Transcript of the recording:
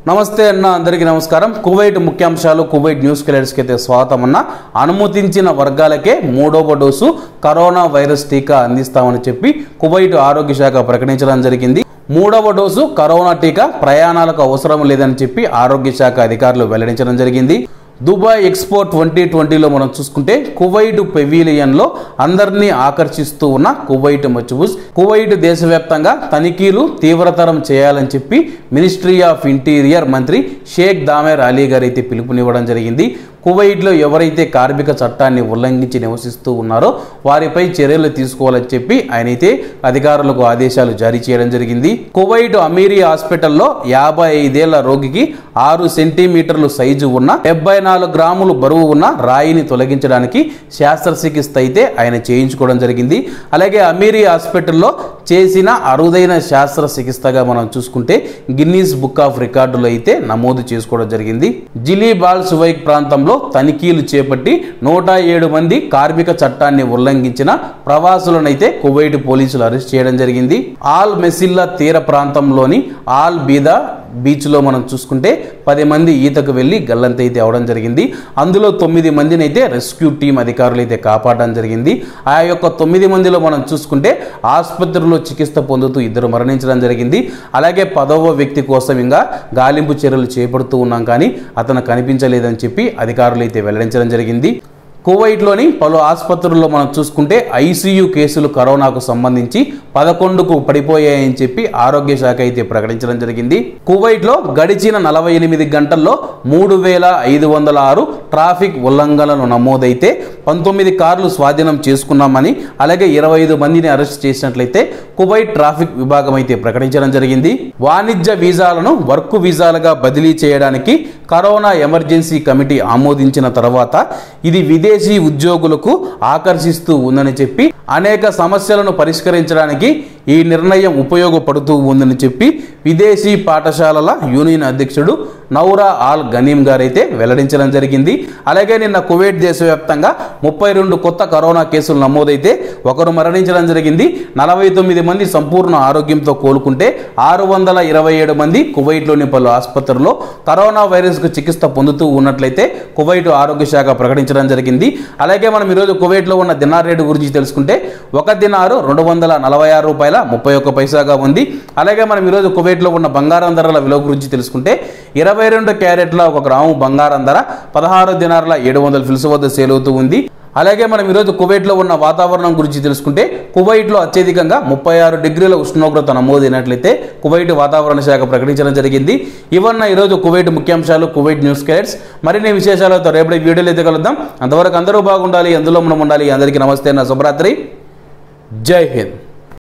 నమస్తే అన్న అందరికీ నమస్కారం కువైట్ ముఖ్యాంశాలు కువైట్ న్యూస్ కి అయితే స్వాగతం అన్న అనుమతించిన వర్గాలకే మూడవ డోసు కరోనా వైరస్ టీకా అందిస్తామని చెప్పి కువైట్ ఆరోగ్య శాఖ ప్రకటించడం జరిగింది మూడవ డోసు కరోనా టీకా ప్రయాణాలకు అవసరం లేదని చెప్పి ఆరోగ్య శాఖ అధికారులు వెల్లడించడం జరిగింది దుబాయ్ ఎక్స్పో ట్వంటీ ట్వంటీలో మనం చూసుకుంటే కువైట్ పెవిలియన్లో అందరినీ ఆకర్షిస్తూ ఉన్న కువైట్ మచ్బూస్ కువైట్ దేశవ్యాప్తంగా తనిఖీలు తీవ్రతరం చేయాలని చెప్పి మినిస్ట్రీ ఆఫ్ ఇంటీరియర్ మంత్రి షేక్ దామెర్ అలీ గారు అయితే పిలుపునివ్వడం జరిగింది కువైట్లో ఎవరైతే కార్మిక చట్టాన్ని ఉల్లంఘించి నివసిస్తూ ఉన్నారో వారిపై చర్యలు తీసుకోవాలని చెప్పి ఆయన అయితే అధికారులకు ఆదేశాలు జారీ చేయడం జరిగింది కువైట్ అమీరీ హాస్పిటల్లో యాభై ఐదేళ్ల రోగికి ఆరు సెంటీమీటర్లు సైజు ఉన్న డెబ్బై నాలుగు గ్రాములు బరువు ఉన్న రాయిని తొలగించడానికి శస్త్రచికిత్స అయితే ఆయన చేయించుకోవడం జరిగింది అలాగే అమీరీ హాస్పిటల్లో చేసిన అరుదైన శస్త్రచికిత్సగా మనం చూసుకుంటే గిన్నీస్ బుక్ ఆఫ్ రికార్డులో అయితే నమోదు చేసుకోవడం జరిగింది జిలీబాల్ సువైక్ ప్రాంతంలో తనిఖీలు చేపట్టి నూట ఏడు మంది కార్మిక చట్టాన్ని ఉల్లంఘించిన ప్రవాసులనైతే కువైట్ పోలీసులు అరెస్ట్ చేయడం జరిగింది ఆల్ మెసిల్లా తీర ప్రాంతంలోని ఆల్ బీదా బీచ్లో మనం చూసుకుంటే పది మంది ఈతకు వెళ్ళి గల్లంత అయితే అవడం జరిగింది అందులో తొమ్మిది మందిని అయితే రెస్క్యూ టీం అధికారులు అయితే కాపాడడం జరిగింది ఆ యొక్క తొమ్మిది మందిలో మనం చూసుకుంటే ఆసుపత్రిలో చికిత్స పొందుతూ ఇద్దరు మరణించడం జరిగింది అలాగే పదవ వ్యక్తి కోసం ఇంకా గాలింపు చర్యలు చేపడుతూ ఉన్నాం కానీ అతను కనిపించలేదని చెప్పి అధికారులు అయితే వెల్లడించడం జరిగింది కువైట్లోని పలు ఆసుపత్రుల్లో మనం చూసుకుంటే ఐసీయూ కేసులు కరోనాకు సంబంధించి పదకొండుకు పడిపోయాయని చెప్పి ఆరోగ్య శాఖ అయితే ప్రకటించడం జరిగింది కువైట్లో గడిచిన నలభై ఎనిమిది గంటల్లో మూడు వేల ఐదు వందల ఆరు ట్రాఫిక్ ఉల్లంఘనలు నమోదైతే పంతొమ్మిది కార్లు స్వాధీనం చేసుకున్నామని అలాగే ఇరవై ఐదు మందిని అరెస్ట్ చేసినట్లయితే కువైట్ ట్రాఫిక్ విభాగం అయితే ప్రకటించడం జరిగింది వాణిజ్య వీసాలను వర్క్ వీసాలుగా బదిలీ చేయడానికి కరోనా ఎమర్జెన్సీ కమిటీ ఆమోదించిన తర్వాత ఇది విదేశీ ఉద్యోగులకు ఆకర్షిస్తూ ఉందని చెప్పి అనేక సమస్యలను పరిష్కరించడానికి ఈ నిర్ణయం ఉపయోగపడుతూ ఉందని చెప్పి విదేశీ పాఠశాలల యూనియన్ అధ్యక్షుడు నౌరా ఆల్ గనీం గారైతే వెల్లడించడం జరిగింది అలాగే నిన్న కువైట్ దేశవ్యాప్తంగా ముప్పై రెండు కొత్త కరోనా కేసులు నమోదైతే ఒకరు మరణించడం జరిగింది నలభై తొమ్మిది మంది సంపూర్ణ ఆరోగ్యంతో కోలుకుంటే ఆరు వందల ఇరవై ఏడు మంది కువైట్లోని పలు ఆసుపత్రుల్లో కరోనా వైరస్కు చికిత్స పొందుతూ ఉన్నట్లయితే కువైట్ ఆరోగ్య శాఖ ప్రకటించడం జరిగింది అలాగే మనం ఈరోజు కువైట్లో ఉన్న దినార్ రేటు గురించి తెలుసుకుంటే ఒక దినారు రెండు వందల నలభై ఆరు రూపాయల ముప్పై ఒక్క పైసాగా ఉంది అలాగే మనం ఈరోజు కువైట్లో ఉన్న బంగారం ధరల విలువ గురించి తెలుసుకుంటే ఇరవై రెండు క్యారెట్ల ఒక గ్రాము బంగారం ధర పదహారు దినార్ల ఏడు వందల ఫిల్స్ వద్ద సేల్ అవుతూ ఉంది అలాగే మనం ఈరోజు కువైట్లో ఉన్న వాతావరణం గురించి తెలుసుకుంటే కువైట్లో అత్యధికంగా ముప్పై ఆరు డిగ్రీల ఉష్ణోగ్రత నమోదైనట్లయితే కువైట్ వాతావరణ శాఖ ప్రకటించడం జరిగింది ఇవన్న ఈరోజు కువైట్ ముఖ్యాంశాలు కువైట్ న్యూస్ కేట్స్ మరిన్ని విశేషాలతో రేపటి వీడియోలు అయితే కలుద్దాం అంతవరకు అందరూ బాగుండాలి అందులో మనం ఉండాలి అందరికీ నమస్తే నా శుభరాత్రి జై హింద్